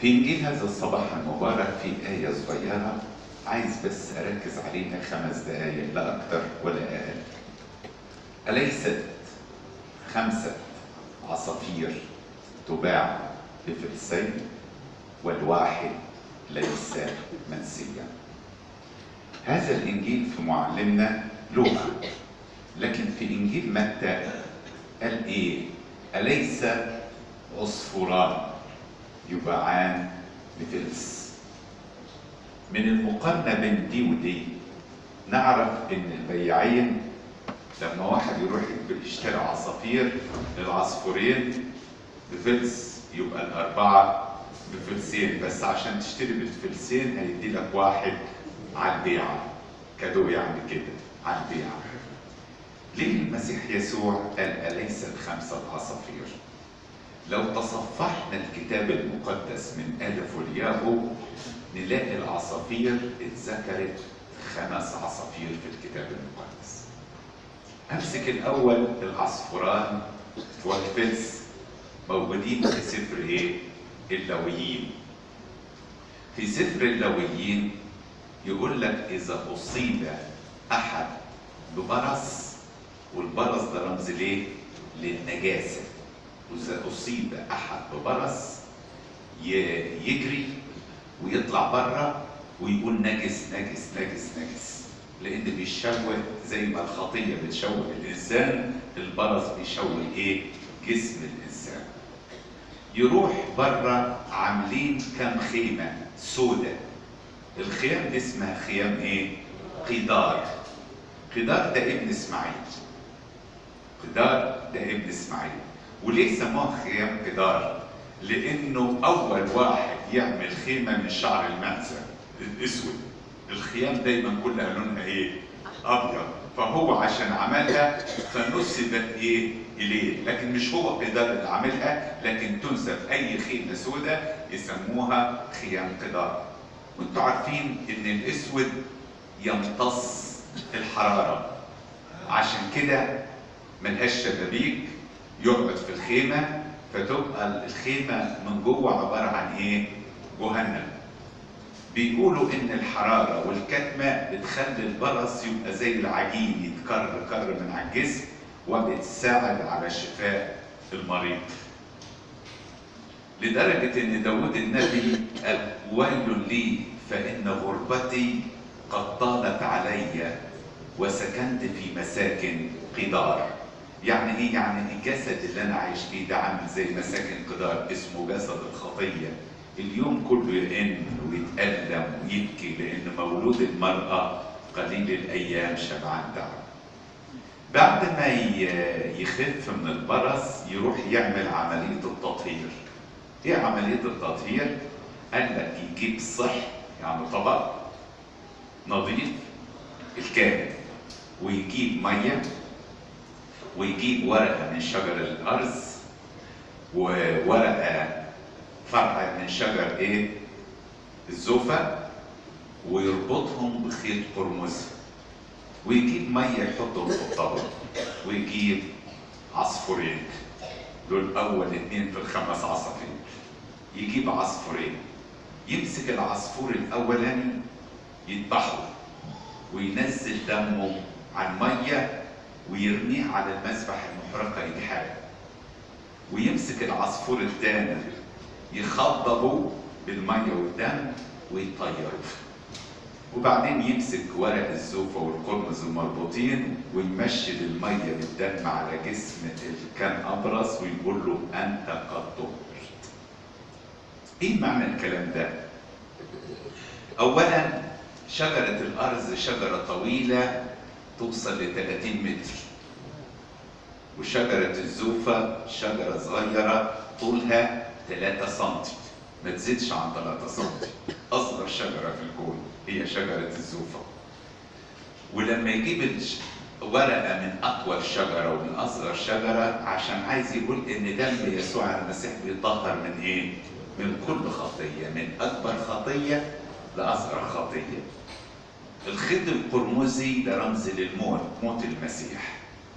في إنجيل هذا الصباح المبارك في آية صغيرة عايز بس أركز عليها خمس دقايق لا أكتر ولا أقل أليست خمسة عصافير تباع بفلسين والواحد ليس منسيا هذا الإنجيل في معلمنا لوقا لكن في إنجيل متى قال إيه أليس عصفوران يباعان بفلس من المقارنة بين دي ودي نعرف إن البياعين لما واحد يروح يشتري عصافير العصفورين بفلس يبقى الأربعة بفلسين بس عشان تشتري بالفلسين هيدي لك واحد على البيعة كادو يعني كده على البيعة ليه المسيح يسوع قال أليست خمسة عصافير لو تصفحنا الكتاب المقدس من ألف والياء نلاقي العصافير اتذكرت خمس عصافير في الكتاب المقدس امسك الاول العصفوران والفلس موجودين في سفر ايه اللويين في سفر اللويين يقول لك اذا اصيب احد ببرص والبرص ده رمز ليه للنجاسه واذا اصيب احد ببرص يجري ويطلع بره ويقول نجس نجس نجس نجس لان بيشوه زي ما الخطيه بتشوه الانسان البرص بيشوه ايه جسم الانسان يروح بره عاملين كام خيمه سودة الخيام دي اسمها خيام ايه قدار قدار ده ابن اسماعيل قدار ده ابن اسماعيل وليه سموه خيام قدار لانه اول واحد يعمل خيمه من شعر المعزه الاسود الخيام دايما كلها لونها ايه ابيض فهو عشان عملها فنسبت ايه اليه لكن مش هو قدار اللي عاملها لكن تنسب اي خيمه سوداء يسموها خيام قدار وانتوا عارفين ان الاسود يمتص الحراره عشان كده ملهاش شبابيك يقعد في الخيمه فتبقى الخيمه من جوه عباره عن ايه جهنم بيقولوا ان الحراره والكتمه بتخلي البرص يبقى زي العجين يتكر كر من على الجسم وبتساعد على شفاء المريض لدرجة ان داود النبي قال ويل لي فان غربتي قد طالت علي وسكنت في مساكن قدار يعني ايه يعني الجسد اللي انا عايش فيه ده عامل زي مساكن قدار اسمه جسد الخطيه اليوم كله يئن ويتألم ويبكي لأن مولود المرأة قليل الأيام شبعان تعب. بعد ما يخف من البرص يروح يعمل عملية التطهير. إيه عملية التطهير؟ قال لك يجيب صح يعني طبق نظيف الكامل ويجيب مية ويجيب ورقة من شجر الأرز وورقة فرع من شجر ايه الزوفة ويربطهم بخيط قرمز ويجيب ميه يحطهم في الطبق ويجيب عصفورين دول اول اتنين في الخمس عصافير يجيب عصفورين يمسك العصفور الاولاني يذبحه وينزل دمه عن ميه ويرميه على المذبح المحرقه يتحرق ويمسك العصفور الثاني يخضبوا بالميه والدم ويطيروا وبعدين يمسك ورق الزوفه والقرمز المربوطين ويمشي الميه بالدم على جسم اللي كان ابرص ويقول له انت قد طهرت. ايه معنى الكلام ده؟ اولا شجره الارز شجره طويله توصل ل 30 متر وشجره الزوفه شجره صغيره طولها 3 سم ما تزيدش عن 3 سم اصغر شجره في الكون هي شجره الزوفه ولما يجيب ورقه من اطول شجره ومن اصغر شجره عشان عايز يقول ان دم يسوع المسيح بيطهر من ايه؟ من كل خطيه من اكبر خطيه لاصغر خطيه الخيط القرمزي ده رمز للموت موت المسيح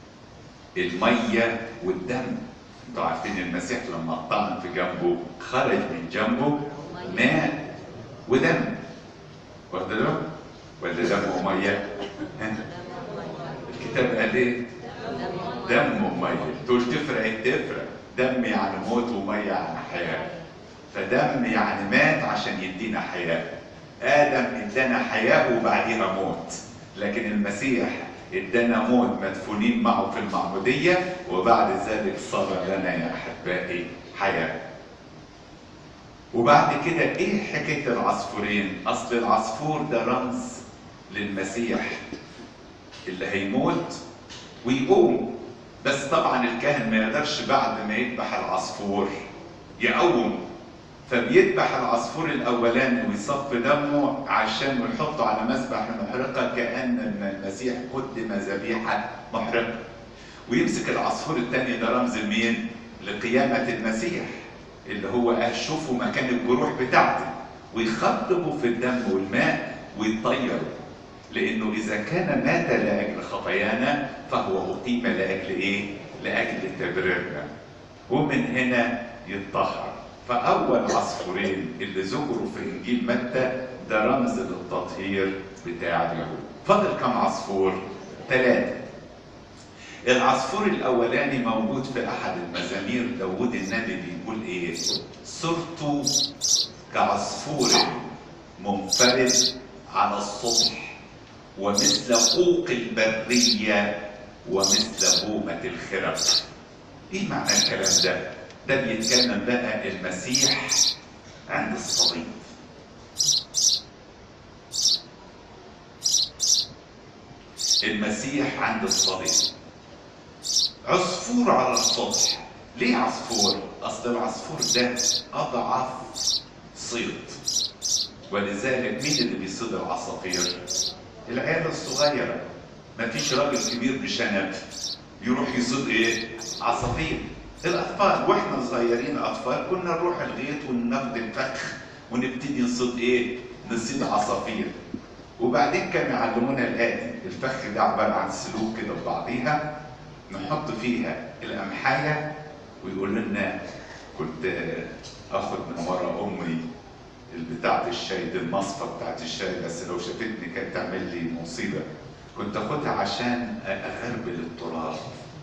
الميه والدم انتوا عارفين المسيح لما طعن في جنبه خرج من جنبه ماء ودم واخد بالك؟ ولا دم وميه؟ ها؟ الكتاب قال ايه؟ دم وميه تقول تفرق ايه تفرق دم يعني موت وميه يعني حياه فدم يعني مات عشان يدينا حياه ادم ادانا حياه وبعديها موت لكن المسيح ادانا موت مدفونين معه في المعموديه وبعد ذلك صار لنا يا احبائي حياه وبعد كده ايه حكايه العصفورين اصل العصفور ده رمز للمسيح اللي هيموت ويقوم بس طبعا الكاهن ما يقدرش بعد ما يذبح العصفور يقوم فبيذبح العصفور الاولاني ويصف دمه عشان يحطه على مسبح المحرقه كان المسيح قدم ذبيحه محرقه ويمسك العصفور الثاني ده رمز مين؟ لقيامه المسيح اللي هو قال شوفوا مكان الجروح بتاعتي ويخضبوا في الدم والماء ويطيروا لانه اذا كان مات لاجل خطايانا فهو اقيم لاجل ايه؟ لاجل تبريرنا ومن هنا يتطهر فاول عصفورين اللي ذكروا في انجيل متى ده رمز للتطهير بتاع اليهود فضل كم عصفور؟ ثلاثه العصفور الاولاني موجود في احد المزامير داود النبي بيقول ايه صرت كعصفور منفرد على الصبح ومثل قوق البرية ومثل بومة الخرف ايه معنى الكلام ده ده بيتكلم بقى المسيح عند الصليب المسيح عند الصليب عصفور على الصبح ليه عصفور اصل العصفور ده اضعف صيد ولذلك مين اللي بيصيد العصافير العيال الصغيرة مفيش راجل كبير بشنب يروح يصيد ايه عصافير الاطفال واحنا صغيرين اطفال كنا نروح الغيط وناخد الفخ ونبتدي نصيد ايه نصيد عصافير وبعدين كانوا يعلمونا الاتي الفخ ده عباره عن سلوك كده ببعضيها نحط فيها القمحايه ويقول لنا كنت اخد من ورا امي بتاعت الشاي دي المصفى بتاعت الشاي بس لو شافتني كانت تعمل لي مصيبه كنت اخدها عشان اغربل التراب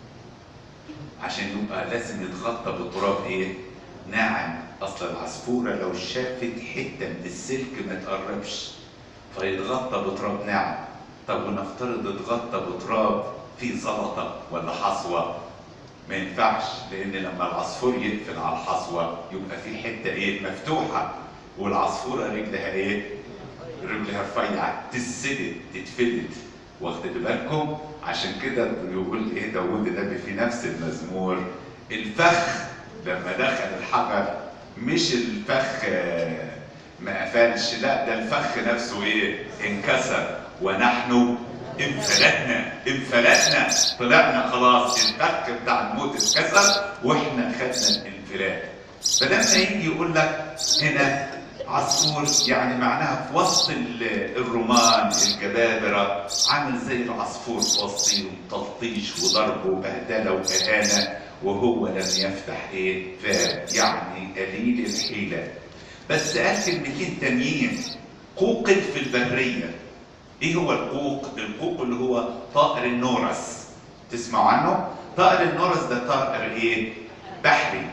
عشان يبقى لازم يتغطى بالتراب ايه؟ ناعم اصل العصفوره لو شافت حته من السلك ما تقربش فيتغطى بتراب ناعم طب ونفترض اتغطى بتراب فيه زلطه ولا حصوه ما ينفعش لان لما العصفور يقفل على الحصوه يبقى في حته ايه مفتوحه والعصفوره رجلها ايه؟ رجلها رفيعه تتسدد تتفلت واخد بالكم عشان كده يقول ايه داوود النبي في نفس المزمور الفخ لما دخل الحجر مش الفخ ما قفلش لا ده الفخ نفسه ايه انكسر ونحن انفلتنا انفلتنا طلعنا خلاص الفخ بتاع الموت اتكسر واحنا خدنا الانفلات فلما يجي يقول لك هنا عصفور يعني معناها في وسط الرومان الجبابرة عامل زي العصفور في وسطهم تلطيش وضرب وبهدلة وإهانة وهو لم يفتح إيه فاه يعني قليل الحيلة بس قال كلمتين تانيين قوق في البرية إيه هو القوق؟ القوق اللي هو طائر النورس تسمعوا عنه؟ طائر النورس ده طائر إيه؟ بحري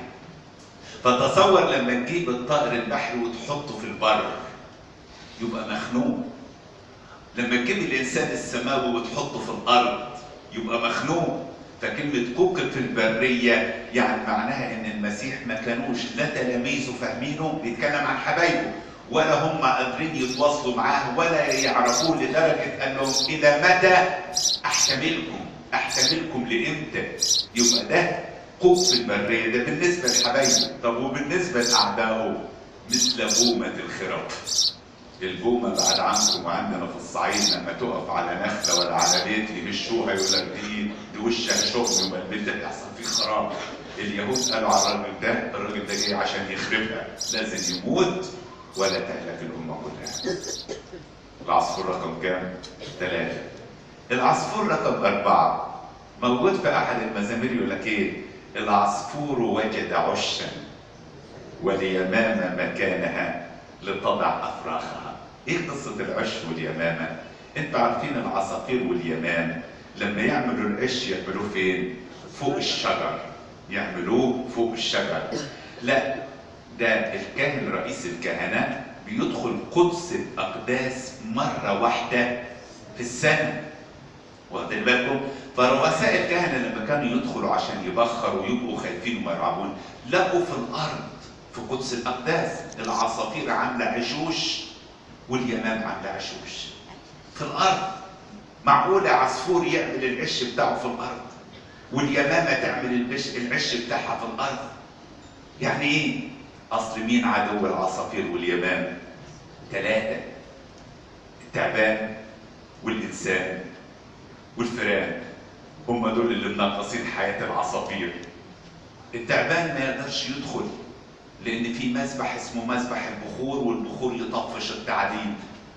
فتصور لما تجيب الطائر البحري وتحطه في البر يبقى مخنوق لما تجيب الانسان السماوي وتحطه في الارض يبقى مخنوق فكلمة كوك في البرية يعني معناها ان المسيح ما كانوش لا تلاميذه فاهمينه بيتكلم عن حبايبه ولا هم قادرين يتواصلوا معاه ولا يعرفوه لدرجة قال لهم إلى متى أحتملكم أحتملكم لإمتى يبقى ده قوق في البرية ده بالنسبة لحبايبه طب وبالنسبة لأعدائه مثل بومة الخرف البومة بعد عنكم وعندنا في الصعيد لما تقف على نخلة ولا على بيت يمشوها يقول لك دي دي وشها شغل يبقى البيت ده بيحصل فيه خراب اليهود قالوا على الراجل ده الراجل ده جاي عشان يخربها لازم يموت ولا تهلك الأمة كلها العصفور رقم كام؟ ثلاثة العصفور رقم أربعة موجود في أحد المزامير يقول لك إيه؟ العصفور وجد عشا واليمامة مكانها لتضع افراخها ايه قصه العش واليمامه انتوا عارفين العصافير واليمام لما يعملوا العش يعملوه فين فوق الشجر يعملوه فوق الشجر لا ده الكاهن رئيس الكهنه بيدخل قدس الاقداس مره واحده في السنه واخدين بالكم فرؤساء الكهنه لما كانوا يدخلوا عشان يبخروا ويبقوا خايفين وما يرعبون لقوا في الارض في قدس الاقداس العصافير عامله عشوش واليمام عامله عشوش في الارض معقوله عصفور يعمل العش بتاعه في الارض واليمامه تعمل العش العش بتاعها في الارض يعني ايه اصل مين عدو العصافير واليمام ثلاثه التعبان والانسان والفئران هم دول اللي منقصين حياه العصافير التعبان ما يقدرش يدخل لان في مسبح اسمه مسبح البخور والبخور يطفش التعذيب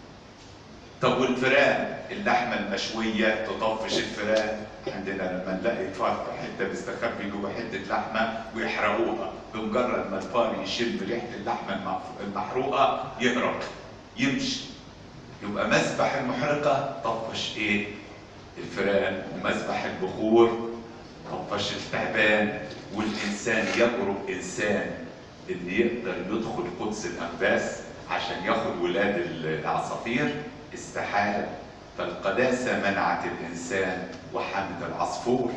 طب والفئران اللحمه المشويه تطفش الفئران عندنا لما نلاقي فار في حته مستخبي جوه حته لحمه ويحرقوها بمجرد ما الفار يشم ريحه اللحمه المف- المحروقه يهرب يمشي يبقى مسبح المحرقه طفش ايه؟ الفئران ومسبح البخور طفش التعبان والانسان يجرؤ انسان اللي يقدر يدخل قدس الاقداس عشان ياخد ولاد العصافير استحاله فالقداسه منعت الانسان وحمت العصفور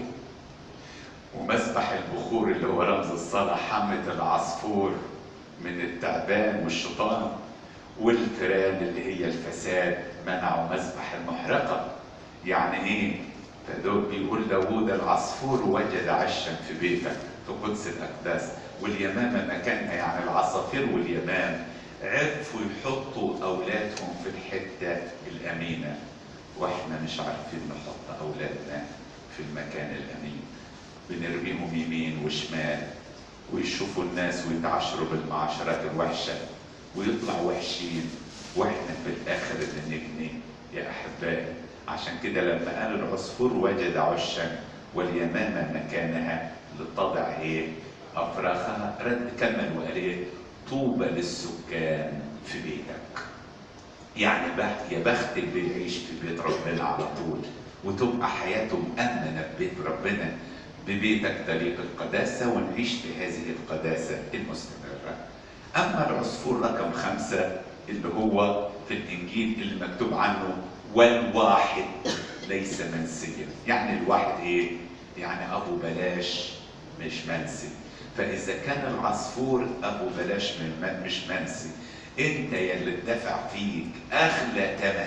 ومسبح البخور اللي هو رمز الصلاه حمت العصفور من التعبان والشيطان والفئران اللي هي الفساد منعوا مسبح المحرقه يعني ايه فدول بيقول داوود العصفور وجد عشا في بيتك في قدس الاقداس واليمامه مكانها يعني العصافير واليمام عرفوا يحطوا اولادهم في الحته الامينه واحنا مش عارفين نحط اولادنا في المكان الامين بنرميهم يمين وشمال ويشوفوا الناس ويتعاشروا بالمعاشرات الوحشه ويطلعوا وحشين واحنا في الاخر اللي نجني يا احبائي عشان كده لما قال العصفور وجد عشا واليمامه مكانها لتضع ايه؟ افراخها رد كمل وقال ايه؟ طوبى للسكان في بيتك. يعني بخت يا بخت اللي يعيش في بيت ربنا على طول وتبقى حياته مأمنة في بيت ربنا ببيتك طريق القداسة ونعيش في هذه القداسة المستمرة. أما العصفور رقم خمسة اللي هو في الإنجيل اللي مكتوب عنه والواحد ليس منسيا يعني الواحد ايه يعني ابو بلاش مش منسي فاذا كان العصفور ابو بلاش من مش منسي انت يا اللي اتدفع فيك اغلى ثمن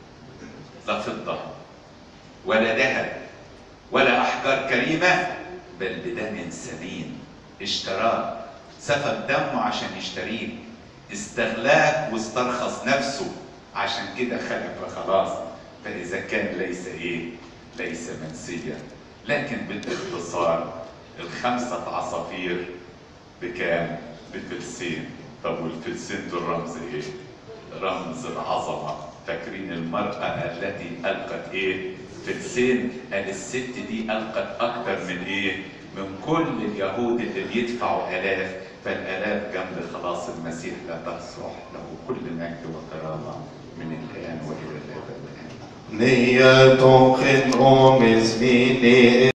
لا فضه ولا ذهب ولا احجار كريمه بل بدم سمين اشتراه سفك دمه عشان يشتريه استغلاك واسترخص نفسه عشان كده خلق خلاص فإذا كان ليس إيه؟ ليس منسيا لكن بالاختصار الخمسة عصافير بكام؟ بفلسين طب والفلسين دول رمز إيه؟ رمز العظمة فاكرين المرأة التي ألقت إيه؟ فلسين قال الست دي ألقت أكتر من إيه؟ من كل اليهود اللي بيدفعوا آلاف فالآلاف جنب خلاص المسيح لا تصلح له كل مجد وكرامة من الآن وإلى الأبد آمين Nya tågen om is